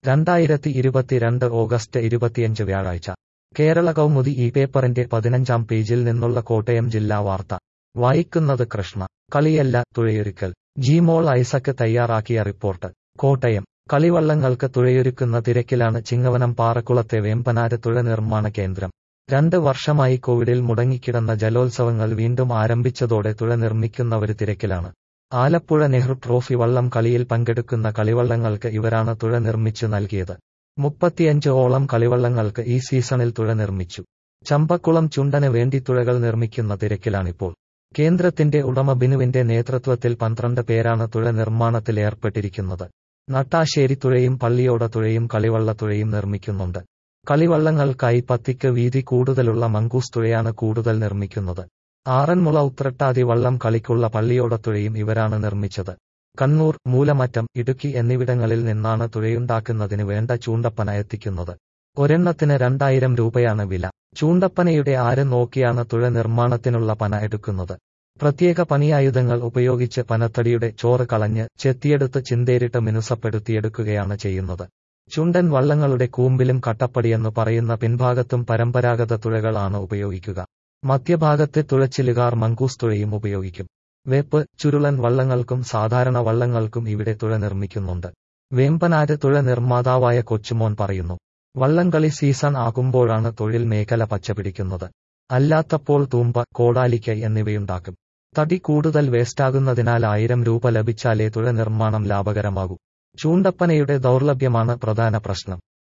രണ്ടായിരത്തി ഇരുപത്തിരണ്ട് ഓഗസ്റ്റ് ഇരുപത്തിയഞ്ച് വ്യാഴാഴ്ച കേരള കൗമുദി ഈ പേപ്പറിന്റെ പതിനഞ്ചാം പേജിൽ നിന്നുള്ള കോട്ടയം ജില്ലാ വാർത്ത വായിക്കുന്നത് കൃഷ്ണ കളിയല്ല തുഴയൊരുക്കൽ ജിമോൾ ഐസക്ക് തയ്യാറാക്കിയ റിപ്പോർട്ട് കോട്ടയം കളിവള്ളങ്ങൾക്ക് തുഴയൊരുക്കുന്ന തിരക്കിലാണ് ചിങ്ങവനം പാറക്കുളത്തെ വേമ്പനാര് തുഴ നിർമ്മാണ കേന്ദ്രം രണ്ട് വർഷമായി കോവിഡിൽ മുടങ്ങിക്കിടന്ന ജലോത്സവങ്ങൾ വീണ്ടും ആരംഭിച്ചതോടെ തുഴ നിർമ്മിക്കുന്നവര് തിരക്കിലാണ് ആലപ്പുഴ നെഹ്റു ട്രോഫി വള്ളം കളിയിൽ പങ്കെടുക്കുന്ന കളിവള്ളങ്ങൾക്ക് ഇവരാണ് തുഴ നിർമ്മിച്ചു നൽകിയത് മുപ്പത്തിയഞ്ച് ഓളം കളിവള്ളങ്ങൾക്ക് ഈ സീസണിൽ തുഴ നിർമ്മിച്ചു ചമ്പക്കുളം ചുണ്ടന് വേണ്ടി തുഴകൾ നിർമ്മിക്കുന്ന തിരക്കിലാണിപ്പോൾ കേന്ദ്രത്തിന്റെ ഉടമ ബിനുവിന്റെ നേതൃത്വത്തിൽ പന്ത്രണ്ട് പേരാണ് തുഴ നിർമ്മാണത്തിൽ ഏർപ്പെട്ടിരിക്കുന്നത് നട്ടാശ്ശേരി തുഴയും പള്ളിയോട തുഴയും കളിവള്ള തുഴയും നിർമ്മിക്കുന്നുണ്ട് കളിവള്ളങ്ങൾക്കായി പത്തിക്ക് വീതി കൂടുതലുള്ള മങ്കൂസ് തുഴയാണ് കൂടുതൽ നിർമ്മിക്കുന്നത് ആറന്മുള ഉത്രട്ടാതി വള്ളം കളിക്കുള്ള പള്ളിയോടത്തുഴയും ഇവരാണ് നിർമ്മിച്ചത് കണ്ണൂർ മൂലമറ്റം ഇടുക്കി എന്നിവിടങ്ങളിൽ നിന്നാണ് തുഴയുണ്ടാക്കുന്നതിന് വേണ്ട ചൂണ്ടപ്പന എത്തിക്കുന്നത് ഒരെണ്ണത്തിന് രണ്ടായിരം രൂപയാണ് വില ചൂണ്ടപ്പനയുടെ ആര് നോക്കിയാണ് തുഴ നിർമ്മാണത്തിനുള്ള പന എടുക്കുന്നത് പ്രത്യേക പണിയായുധങ്ങൾ ഉപയോഗിച്ച് പനത്തടിയുടെ ചോറ് കളഞ്ഞ് ചെത്തിയെടുത്ത് ചിന്തേരിട്ട് മിനുസപ്പെടുത്തിയെടുക്കുകയാണ് ചെയ്യുന്നത് ചുണ്ടൻ വള്ളങ്ങളുടെ കൂമ്പിലും കട്ടപ്പടിയെന്ന് പറയുന്ന പിൻഭാഗത്തും പരമ്പരാഗത തുഴകൾ ആണ് ഉപയോഗിക്കുക മധ്യഭാഗത്തെ തുഴച്ചിലുകാർ മങ്കൂസ് തുഴയും ഉപയോഗിക്കും വേപ്പ് ചുരുളൻ വള്ളങ്ങൾക്കും സാധാരണ വള്ളങ്ങൾക്കും ഇവിടെ തുഴ നിർമ്മിക്കുന്നുണ്ട് വേമ്പനാര് തുഴ നിർമ്മാതാവായ കൊച്ചുമോൻ പറയുന്നു വള്ളംകളി സീസൺ ആകുമ്പോഴാണ് തൊഴിൽ മേഖല പച്ചപിടിക്കുന്നത് അല്ലാത്തപ്പോൾ തൂമ്പ കോടാലിക്ക എന്നിവയുണ്ടാക്കും തടി കൂടുതൽ വേസ്റ്റാകുന്നതിനാൽ ആയിരം രൂപ ലഭിച്ചാലേ തുഴ നിർമ്മാണം ലാഭകരമാകൂ ചൂണ്ടപ്പനയുടെ ദൗർലഭ്യമാണ് പ്രധാന പ്രശ്നം